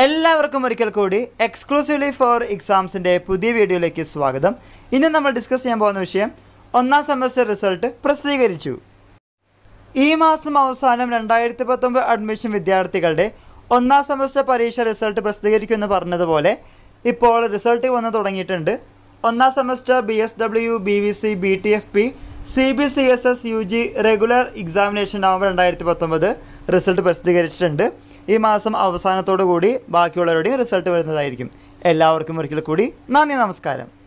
എല്ലാവർക്കും ഒരിക്കൽ കൂടി എക്സ്ക്ലൂസീവ്ലി ഫോർ എക്സാംസിൻ്റെ പുതിയ വീഡിയോയിലേക്ക് സ്വാഗതം ഇന്ന് നമ്മൾ ഡിസ്കസ് ചെയ്യാൻ പോകുന്ന വിഷയം ഒന്നാം സെമസ്റ്റർ റിസൾട്ട് പ്രസിദ്ധീകരിച്ചു ഈ മാസം അവസാനം രണ്ടായിരത്തി പത്തൊമ്പത് അഡ്മിഷൻ വിദ്യാർത്ഥികളുടെ ഒന്നാം സെമസ്റ്റർ പരീക്ഷ റിസൾട്ട് പ്രസിദ്ധീകരിക്കുമെന്ന് പറഞ്ഞതുപോലെ ഇപ്പോൾ റിസൾട്ട് വന്ന് തുടങ്ങിയിട്ടുണ്ട് ഒന്നാം semester B S W B V C B T F P C B C S S U G regular examination November രണ്ടായിരത്തി പത്തൊമ്പത് റിസൾട്ട് പ്രസിദ്ധീകരിച്ചിട്ടുണ്ട് ഈ മാസം അവസാനത്തോടു കൂടി ബാക്കിയുള്ളവരുടെയും റിസൾട്ട് വരുന്നതായിരിക്കും എല്ലാവർക്കും ഒരിക്കൽ കൂടി നന്ദി നമസ്കാരം